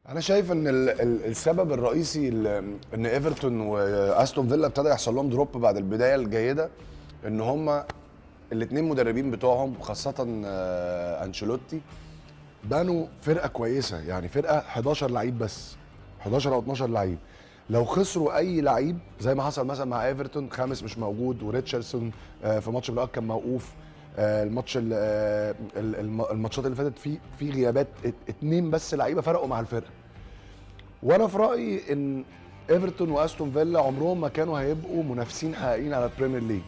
انا شايف ان ال ال السبب الرئيسي ال- ان ايفرتون واستون فيلا ابتدى يحصل لهم دروب بعد البدايه الجيده ان هما الاثنين مدربين بتوعهم خاصه آه، انشيلوتي بنوا فرقه كويسه يعني فرقه 11 لعيب بس 11 او 12 لعيب لو خسروا اي لعيب زي ما حصل مثلا مع ايفرتون خامس مش موجود وريتشاردسون آه، في ماتش الاول كان موقوف آه، الماتش ال- آه، ال- الم- الماتشات اللي فاتت في في غيابات ات- اتنين بس لعيبه فرقوا مع الفرقه وانا في رايي ان ايفرتون واستون فيلا عمرهم ما كانوا هيبقوا منافسين حقيقيين على البريمير ليج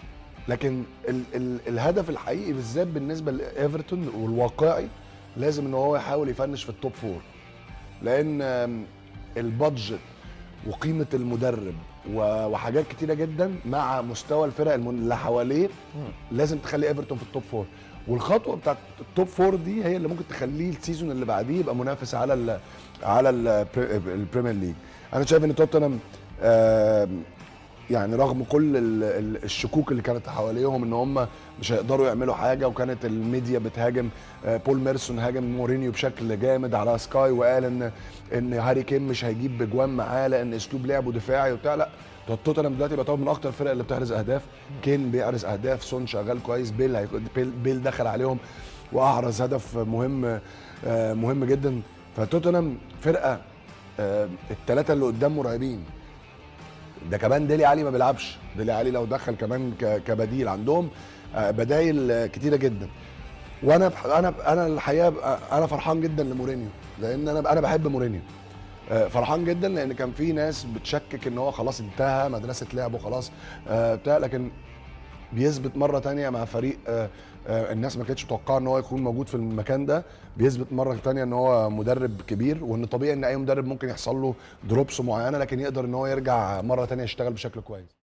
لكن ال ال الهدف الحقيقي بالذات بالنسبه لايفرتون والواقعي لازم ان هو يحاول يفنش في التوب فور لان آم، البادجت وقيمه المدرب و- وحاجات كتيره جدا مع مستوى الفرق المن- اللي حواليه لازم تخلي ايفرتون في التوب فور والخطوه بتاعت التوب فور دي هي اللي ممكن تخليه السيزون اللي بعديه يبقى منافس على ال على ال- البريمير ليج انا شايف ان توتنهام آم، يعني رغم كل ال- ال- الشكوك اللي كانت حواليهم ان هم مش هيقدروا يعملوا حاجه وكانت الميديا بتهاجم آه، بول ميرسون هاجم مورينيو بشكل جامد على سكاي وقال ان ان هاري كين مش هيجيب بجوان معاه لان اسلوب لعبه دفاعي وبتاع لا ده توتنهام دلوقتي بيعتبر من اكتر الفرق اللي بتحرز اهداف كين بيحرز اهداف سون شغال كويس بيل هي- بيل, بيل دخل عليهم واحرز هدف مهم آه، مهم جدا فتوتنهام فرقه الثلاثه اللي قدام مرعبين ده كمان ديلي علي ما بيلعبش ديلي علي لو دخل كمان ك- كبديل عندهم آه، بدايل آه، كتيره جدا وانا بح- انا انا الحقيقه بقى- انا فرحان جدا لمورينيو لان انا انا بحب مورينيو آه، فرحان جدا لان كان في ناس بتشكك ان هو خلاص انتهى مدرسه لعبه خلاص آه، بتاع لكن بيثبت مره تانية مع فريق آه، آه، الناس ما كانتش متوقعه ان هو يكون موجود في المكان ده بيثبت مره تانية ان هو مدرب كبير وان طبيعي ان اي مدرب ممكن يحصل له دروبس معينه لكن يقدر ان هو يرجع مره تانية يشتغل بشكل كويس